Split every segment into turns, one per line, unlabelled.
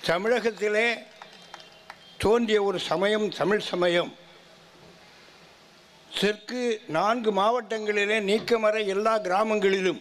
தமிழகத்திலே தோன்றிய ஒரு சமயம் தமிழ் சமயம் தெற்கு நான்கு மாவட்டங்களிலே நீக்கமர எல்லா கிராமங்களிலும்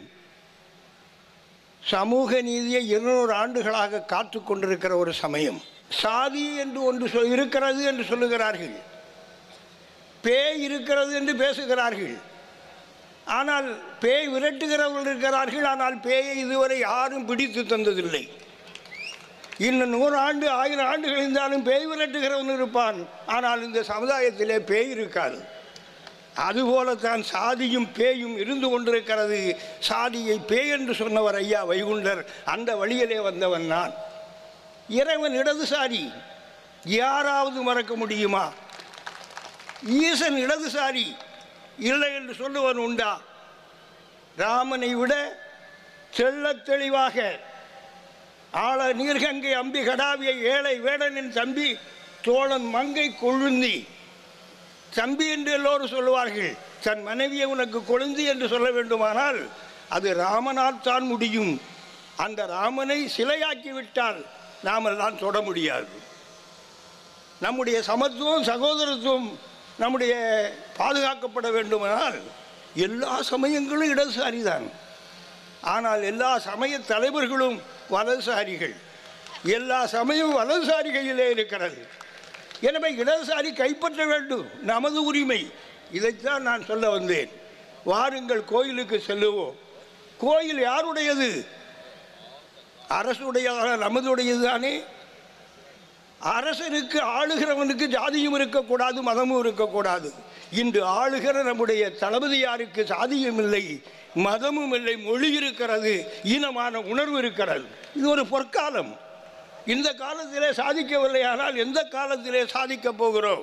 சமூக நீதியை இருநூறு ஆண்டுகளாக காத்து கொண்டிருக்கிற ஒரு சமயம் சாதி என்று ஒன்று சொல் இருக்கிறது என்று சொல்லுகிறார்கள் பேய் இருக்கிறது என்று பேசுகிறார்கள் ஆனால் பேய் விரட்டுகிறவர்கள் இருக்கிறார்கள் ஆனால் பேயை இதுவரை யாரும் பிடித்து தந்ததில்லை இன்னும் நூறு ஆண்டு ஆயிரம் ஆண்டுகள் இருந்தாலும் பேய் விரட்டுகிறவன் இருப்பான் ஆனால் இந்த சமுதாயத்திலே பேய் இருக்காது அதுபோலத்தான் சாதியும் பேயும் இருந்து கொண்டிருக்கிறது சாதியை பேய் என்று சொன்னவர் ஐயா வைகுண்டர் அந்த வழியிலே வந்தவன் நான் இறைவன் இடதுசாரி யாராவது மறக்க முடியுமா ஈசன் இடதுசாரி இல்லை என்று சொல்லுவன் உண்டா ராமனை விட தெள்ளத் தெளிவாக ஆள நீர்கங்கை அம்பி கடாவிய ஏழை வேடனின் தம்பி தோழன் மங்கை கொழுந்தி தம்பி என்று எல்லோரும் சொல்லுவார்கள் தன் மனைவியை உனக்கு கொழுந்தி என்று சொல்ல வேண்டுமானால் அது ராமனால் தான் முடியும் அந்த ராமனை சிலையாக்கி விட்டால் நாமெல்லாம் தொட முடியாது நம்முடைய சமத்துவம் சகோதரத்துவம் நம்முடைய பாதுகாக்கப்பட வேண்டுமானால் எல்லா சமயங்களும் இடதுசாரிதான் ஆனால் எல்லா சமய தலைவர்களும் வலதுசாரிகள் எல்லா சமயம் வலதுசாரி கையிலே இருக்கிறது எனவே இடதுசாரி கைப்பற்ற வேண்டும் நமது உரிமை இதைத்தான் நான் சொல்ல வந்தேன் வாருங்கள் கோயிலுக்கு செல்லுவோம் கோயில் யாருடையது அரசுடையதாக நமதுடையது தானே அரசனுக்கு ஆளுகிறவனுக்கு ஜாதியும் இருக்கக்கூடாது மதமும் இருக்கக்கூடாது இன்று ஆளுகிற நம்முடைய தளபதியாருக்கு சாதியும் இல்லை மதமும் இல்லை மொழி இருக்கிறது ஈனமான உணர்வு இருக்கிறது இது ஒரு பொற்காலம் இந்த காலத்திலே சாதிக்கவில்லை ஆனால் எந்த காலத்திலே சாதிக்கப் போகிறோம்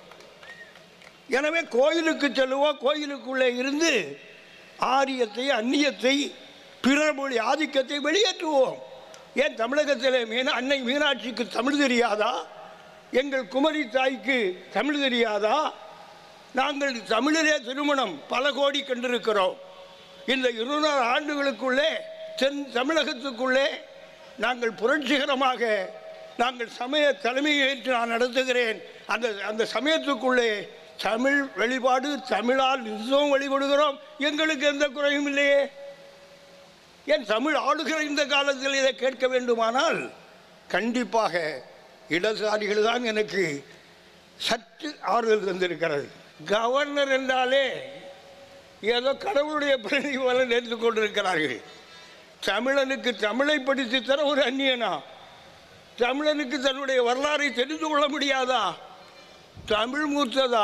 எனவே கோயிலுக்கு செல்லுவோம் கோயிலுக்குள்ளே இருந்து ஆரியத்தை அந்நியத்தை பிற மொழி ஆதிக்கத்தை வெளியேற்றுவோம் ஏன் தமிழகத்திலே மீனா அன்னை மீனாட்சிக்கு தமிழ் தெரியாதா எங்கள் குமரி தாய்க்கு தமிழ் தெரியாதா நாங்கள் தமிழிலே திருமணம் பல கோடி கண்டிருக்கிறோம் இந்த இருநூறு ஆண்டுகளுக்குள்ளே தென் தமிழகத்துக்குள்ளே நாங்கள் புரட்சிகரமாக நாங்கள் சமய தலைமையை ஏற்று நான் நடத்துகிறேன் அந்த அந்த சமயத்துக்குள்ளே தமிழ் வழிபாடு தமிழால் நிச்சயம் வழிபடுகிறோம் எங்களுக்கு எந்த குறையும் இல்லையே ஏன் தமிழ் ஆளுகிற இந்த காலத்தில் இதை கேட்க வேண்டுமானால் கண்டிப்பாக இடதுசாரிகள் தான் எனக்கு சற்று ஆறுதல் தந்திருக்கிறது கவர்னர் என்றாலே ஏதோ கடவுளுடைய பிரதி போல நினைத்து கொண்டிருக்கிறார்கள் தமிழனுக்கு தமிழை படித்து தர ஒரு அந்நியனா தமிழனுக்கு தன்னுடைய வரலாறை தெரிந்து கொள்ள முடியாதா தமிழ் மூத்ததா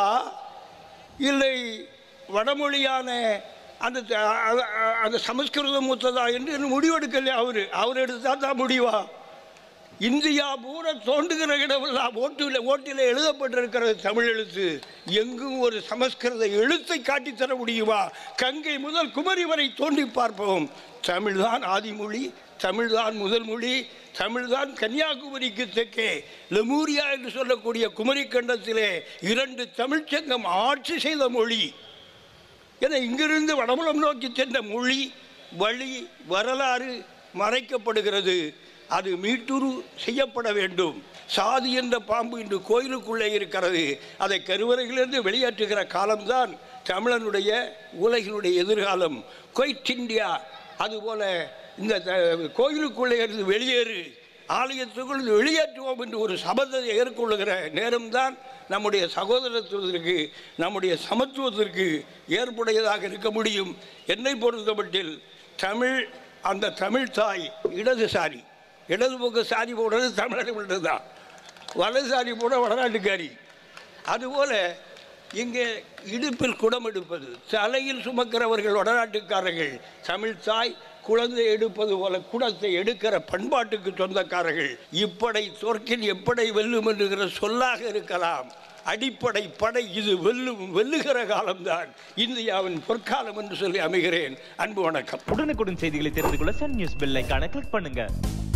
இல்லை வடமொழியான அந்த த- அ- அ- அந்த சமஸ்கிருதம் மூத்ததா என்று இன்னும் முடிவெடுக்கலையே அவர் அவர் எடுத்தா தான் முடிவா இந்தியா பூரா தோண்டுகிற இடமெல்லாம் ஓட்டில் ஓட்டில் எழுதப்பட்டிருக்கிறது தமிழ் எழுத்து எங்கும் ஒரு சமஸ்கிருத எழுத்தை காட்டித் தர முடியுமா கங்கை முதல் குமரி வரை தோண்டி பார்ப்போம் தமிழ்தான் ஆதிமொழி தமிழ்தான் முதல் மொழி தமிழ்தான் கன்னியாகுமரிக்கு தெற்கே லெமூரியா என்று சொல்லக்கூடிய குமரி கண்டத்திலே இரண்டு தமிழ்ச்சங்கம் ஆட்சி செய்த மொழி என இங்கிருந்து வடமுலம் நோக்கி சென்ற மொழி வழி வரலாறு மறைக்கப்படுகிறது அது மீட்டுரு செய்யப்பட வேண்டும் சாதி என்ற பாம்பு இன்று கோயிலுக்குள்ளே இருக்கிறது அதை கருவறையிலிருந்து வெளியேற்றுகிற காலம்தான் தமிழனுடைய உலகினுடைய எதிர்காலம் கொய்ட் இந்தியா அதுபோல இந்த த- கோயிலுக்குள்ளே இருந்து வெளியேறு ஆலயத்துக்குள் வெளியேற்றுவோம் என்று ஒரு சபதத்தை ஏற்கொள்ளுகிற நேரம்தான் நம்முடைய சகோதரத்துவத்திற்கு நம்முடைய சமத்துவத்திற்கு ஏற்புடையதாக இருக்க முடியும் என்னை பொறுத்தமட்டில் தமிழ் அந்த தமிழ் தாய் இடதுசாரி இடது பக்கம் சாரி போடுறது தமிழர்கள் தான் வலதுசாரி போட வடநாட்டுக்காரி அதுபோல இங்கே இடுப்பில் குடம் எடுப்பது தலையில் சுமக்கிறவர்கள் வடநாட்டுக்காரர்கள் தமிழ் தாய் குழந்தை எடுப்பது போல குடத்தை எடுக்கிற பண்பாட்டுக்கு சொந்தக்காரர்கள் இப்படை தோற்கின் எப்படை வெல்லும் என்கிற சொல்லாக இருக்கலாம் அடிப்படை படை இது வெல்லும் வெல்லுகிற காலம்தான் இந்தியாவின் பொற்காலம் என்று சொல்லி அமைகிறேன் அன்பு வணக்கம்
உடனுக்குடன் செய்திகளை தெரிந்து கொள்ள சன் நியூஸ் பெல் ஐகானை கிளிக் பண்ணுங்க